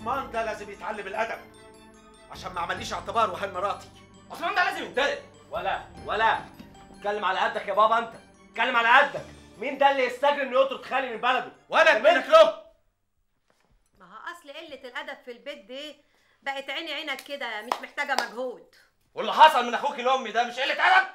عثمان ده لازم يتعلم الادب عشان ما عمليش اعتبار وهل مراتي عثمان ده لازم يتضرب ولا ولا اتكلم على قدك يا بابا انت اتكلم على قدك مين ده اللي يستجري انه يطرد خالي من بلده ولد منك له ما هو اصل قله الادب في البيت دي بقت عيني عينك كده مش محتاجه مجهود واللي حصل من اخوك لامي ده مش قله ادب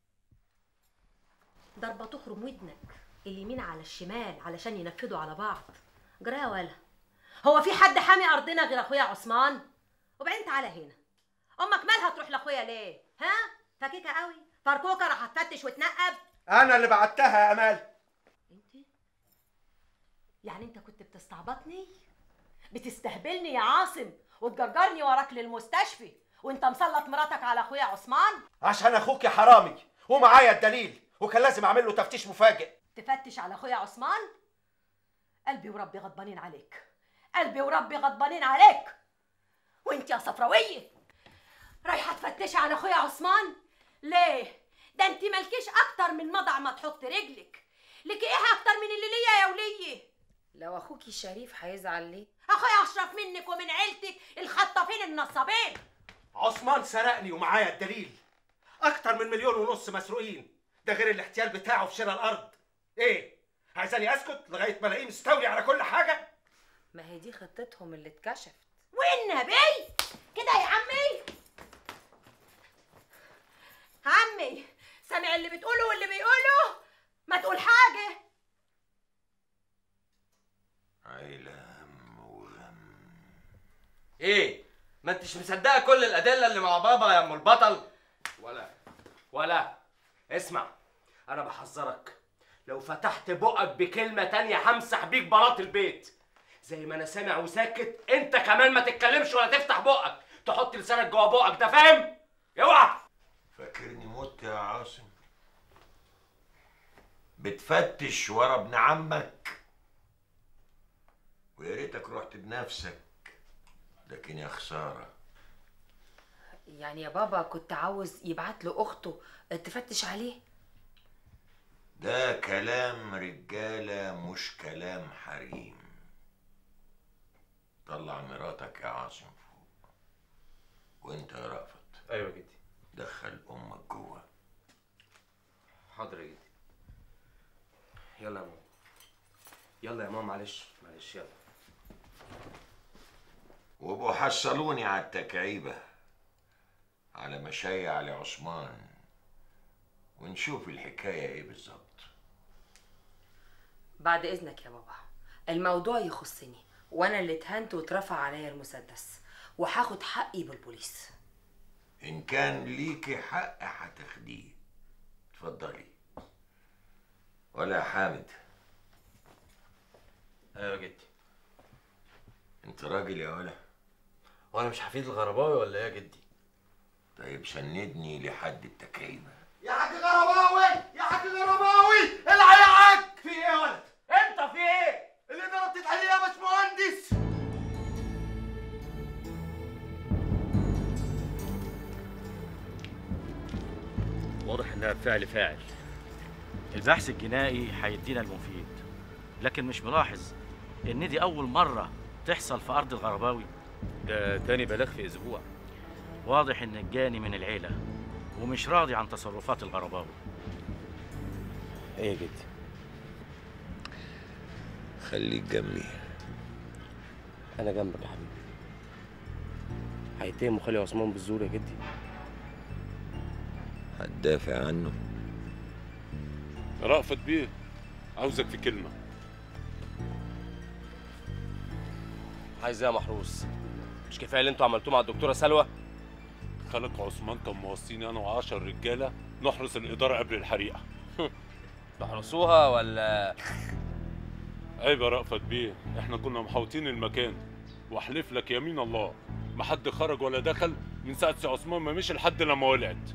ضربه تخرم ودنك اليمين على الشمال علشان ينفذوا على بعض جرى يا ولا هو في حد حامي ارضنا غير اخويا عثمان وبعدين تعالى هنا امك مالها تروح لاخويا ليه ها فكيكه قوي فركوكه راح تفتش وتنقب انا اللي بعتها يا امال انت يعني انت كنت بتستعبطني بتستهبلني يا عاصم وتجرجرني وراك للمستشفى وانت مسلط مراتك على اخويا عثمان عشان اخوك يا حرامي ومعايا الدليل وكان لازم اعمل له تفتيش مفاجئ تفتش على اخويا عثمان قلبي وربي غضبانين عليك قلبي وربي غضبانين عليك وانت يا صفراويه رايحه تفتشي على اخويا عثمان ليه ده انت مالكيش اكتر من مضع ما تحط رجلك لك ايه اكتر من اللي ليا يا وليه لو اخوكي شريف هيزعل ليه اخويا اشرف منك ومن عيلتك الخطافين النصابين عثمان سرقني ومعايا الدليل اكتر من مليون ونص مسروقين ده غير الاحتيال بتاعه في شراء الارض ايه عايزاني اسكت لغايه ما الاقيه مستولي على كل حاجه ما هي دي خطتهم اللي اتكشفت والنبي كده يا عمي عمي سامع اللي بتقوله واللي بيقوله ما تقول حاجه عيلة هم وغم ايه ما انتش مصدقه كل الادله اللي مع بابا يا ام البطل ولا ولا اسمع انا بحذرك لو فتحت بقك بكلمه تانية همسح بيك بلاط البيت زي ما انا سامع وساكت انت كمان ما تتكلمش ولا تفتح بقك تحط لسانك جوه بقك ده فاهم اوعى فاكرني مت يا عاصم بتفتش ورا ابن عمك ويا ريتك رحت بنفسك لكن يا خساره يعني يا بابا كنت عاوز يبعت له اخته تفتش عليه ده كلام رجاله مش كلام حريم طلع مراتك يا عاصم فوق وانت يا رأفت ايوه جدي دخل امك جوه حاضر يا جدي يلا يا ماما يلا يا ماما معلش معلش يلا وابقوا حصلوني على التكعيبة على مشايع علي عثمان ونشوف الحكاية ايه بالظبط بعد اذنك يا بابا الموضوع يخصني وانا اللي اتهنت واترفع عليا المسدس وهاخد حقي بالبوليس ان كان ليكي حق هتاخديه اتفضلي ولا يا حامد ايوه يا جدي انت راجل يا ولا وانا مش حفيد الغرباوي ولا ايه يا جدي طيب سندني لحد التكعيبة يا حاج غرباوي يا حاج غرباوي العيعك في ايه يا ولد انت في ايه اللي ضربت عليه يا باشمهندس واضح انها بفعل فاعل البحث الجنائي هيدينا المفيد لكن مش ملاحظ ان دي اول مره تحصل في ارض الغرباوي ده تاني بلاغ في اسبوع واضح ان الجاني من العيله ومش راضي عن تصرفات الغرباوي ايه يا جدي خليك جنبي انا جنبك يا حبيبي هيتهم خالي عثمان بالزور يا جدي هتدافع عنه رأفت بيه عاوزك في كلمة عايز ايه يا محروس مش كفايه اللي انتوا عملتوه مع الدكتوره سلوى خالك عثمان كان موصيني أنا وعشر رجالة نحرس الإدارة قبل الحريقة تحرسوها ولا عيب يا رأفت بيه احنا كنا محوطين المكان واحلف لك يمين الله ما حد خرج ولا دخل من ساعة سي عثمان ما مشي لحد لما ولعت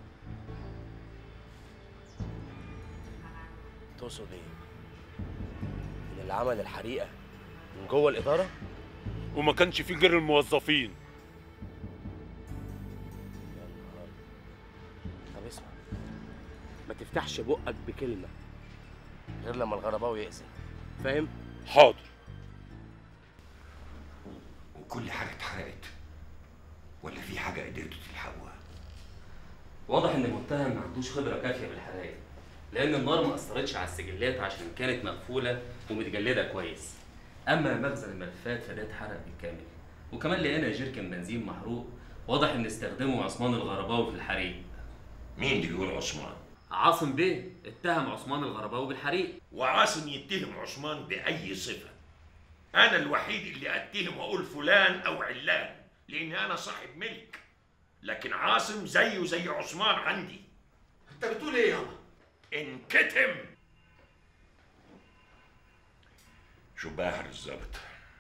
تقصد ايه ان اللي عمل الحريقه من جوه الاداره وما كانش فيه غير الموظفين يا نهار طب اسمع ما تفتحش بقك بكلمه غير لما الغرباوي يأذن فاهم حاضر كل حاجة اتحرقت ولا في حاجة قدرتوا تلحقوها واضح ان المتهم ما عندوش خبره كافيه بالحرايق لان النار ما اثرتش على السجلات عشان كانت مقفوله ومتجلده كويس اما مخزن الملفات فده اتحرق بالكامل وكمان لقينا جيركن بنزين محروق واضح ان استخدمه عثمان الغرباوي في الحريق مين اللي بيقول عثمان عاصم بيه اتهم عثمان الغرباوي بالحريق وعاصم يتهم عثمان بأي صفة أنا الوحيد اللي أتهم وأقول فلان أو علان لأني أنا صاحب ملك لكن عاصم زيه زي عثمان عندي انت بتقول ايه يابا انكتم شوف بقى يا حارس الظابط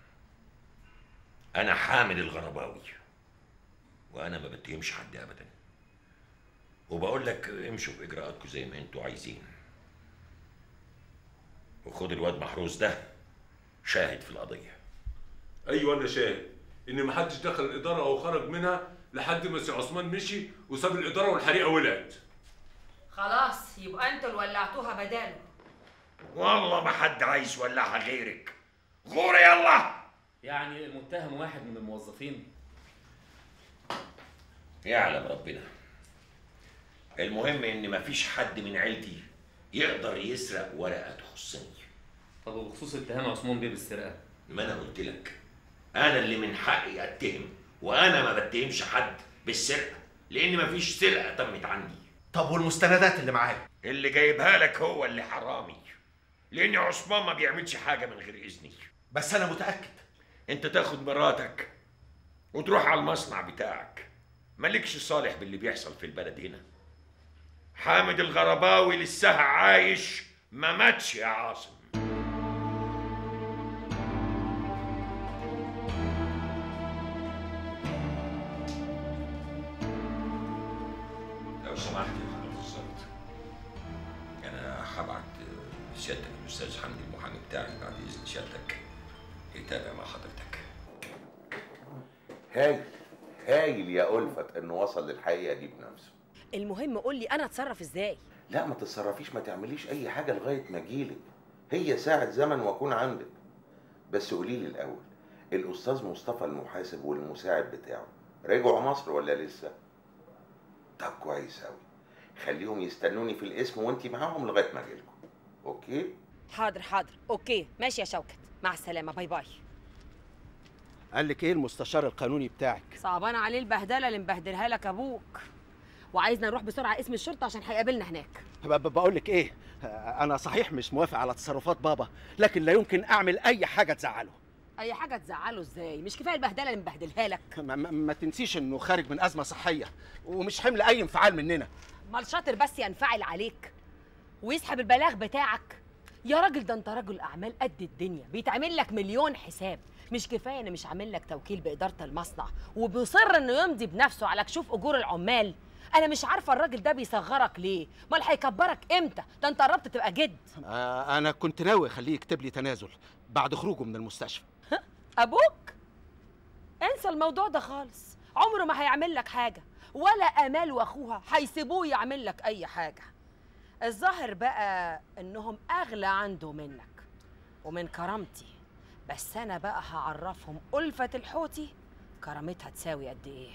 أنا حامل الغرباوي وأنا ما بتهمش حد أبدا وبقول لك امشوا بإجراءاتكم زي ما انتوا عايزين وخد الواد محروس ده شاهد في القضية ايوه انا شاهد ان محدش دخل الاداره او خرج منها لحد ما سي عثمان مشي وساب الاداره والحريقه ولعت خلاص يبقى انتوا اللي ولعتوها بداله والله ما حد عايز يولعها غيرك غوري يلا يعني المتهم واحد من الموظفين يعلم ربنا المهم ان مفيش حد من عيلتي يقدر يسرق ورقه تخصني طب وبخصوص اتهام عثمان بيه بالسرقه ما انا قلت لك انا اللي من حقي اتهم وانا ما بتهمش حد بالسرقه لان مفيش سرقه تمت عندي طب والمستندات اللي معايا اللي جايبها لك هو اللي حرامي لان عثمان ما بيعملش حاجه من غير اذني بس انا متاكد انت تاخد مراتك وتروح على المصنع بتاعك مالكش صالح باللي بيحصل في البلد هنا حامد الغرباوي لسه عايش ما ماتش يا عاصم لو سمحت يا حضرة الظابط انا هبعت سيادتك الاستاذ حمدي المحامي بتاعي بعد اذن سيادتك يتابع مع حضرتك هايل هايل يا ألفت إنه وصل للحقيقة دي بنفسه المهم قول لي انا اتصرف ازاي لا ما تتصرفيش ما تعمليش أي حاجة لغاية ما أجيلك هي ساعة زمن وأكون عندك بس قولي لي الأول الأستاذ مصطفى المحاسب والمساعد بتاعه رجعوا مصر ولا لسه؟ طب كويس أوي خليهم يستنوني في الاسم وأنتي معاهم لغاية ما أجيلكم أوكي؟ حاضر حاضر اوكي ماشي يا شوكت مع السلامه باي باي قال لك ايه المستشار القانوني بتاعك صعبان عليه البهدله اللي مبهدلها لك ابوك وعايزنا نروح بسرعه اسم الشرطه عشان هيقابلنا هناك بقول لك ايه انا صحيح مش موافق على تصرفات بابا لكن لا يمكن اعمل اي حاجه تزعله اي حاجه تزعله ازاي مش كفايه البهدله اللي مبهدلها لك ما, ما, ما تنسيش انه خارج من ازمه صحيه ومش حمل اي انفعال مننا امال شاطر بس ينفعل عليك ويسحب البلاغ بتاعك يا راجل ده انت راجل اعمال قد الدنيا بيتعمل لك مليون حساب مش كفايه ان مش عامل لك توكيل باداره المصنع وبيصر انه يمضي بنفسه على كشوف اجور العمال انا مش عارفه الراجل ده بيصغرك ليه امال هيكبرك امتى ده انت قربت تبقى جد آه انا كنت ناوي اخليه يكتب لي تنازل بعد خروجه من المستشفى ابوك انسى الموضوع ده خالص عمره ما هيعمل لك حاجه ولا امال واخوها هيسيبوه يعمل لك اي حاجه الظاهر بقى انهم اغلى عنده منك ومن كرامتي بس انا بقى هعرفهم ألفة الحوتي كرامتها تساوي قد ايه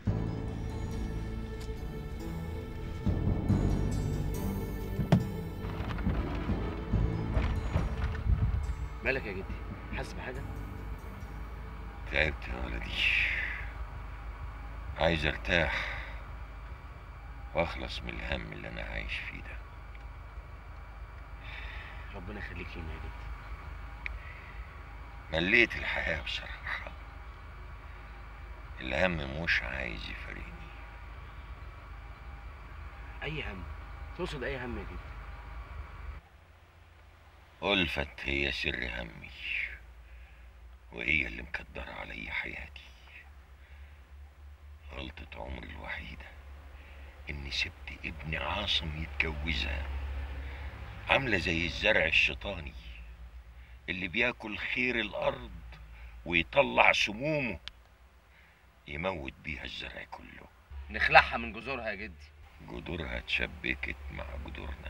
مالك يا جدي حاسس بحاجه تعبت يا ولدي عايز ارتاح واخلص من الهم اللي انا عايش فيه ده ربنا يخليك لينا يا جدي مليت الحياة بصراحة الهم مش عايز يفارقني اي هم تقصد اي هم يا جدي ألفت هي سر همي وهي اللي مكدرة علي حياتي غلطة عمري الوحيدة إني سبت ابن عاصم يتجوزها عاملة زي الزرع الشيطاني اللي بياكل خير الأرض ويطلع سمومه يموت بيها الزرع كله نخلعها من جذورها يا جدي جذورها اتشبكت مع جذورنا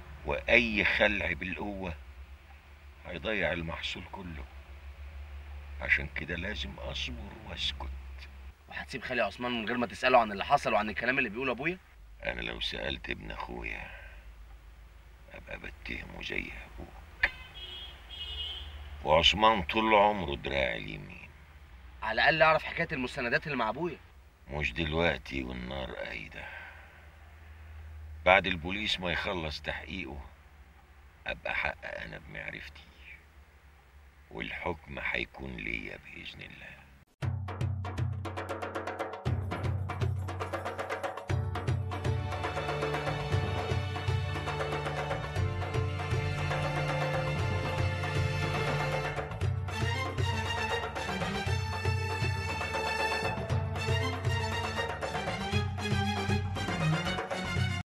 وأي خلع بالقوة هيضيع المحصول كله عشان كده لازم اصبر واسكت وهتسيب خالي عثمان من غير ما تساله عن اللي حصل وعن الكلام اللي بيقوله ابويا انا لو سالت ابن اخويا ابقى بتهمه زي ابوك وعثمان طول عمره دراع اليمين على الاقل اعرف حكايه المستندات اللي مع ابويا مش دلوقتي والنار قايدة بعد البوليس ما يخلص تحقيقه أبقى أحقق أنا بمعرفتي والحكم هيكون ليا بإذن الله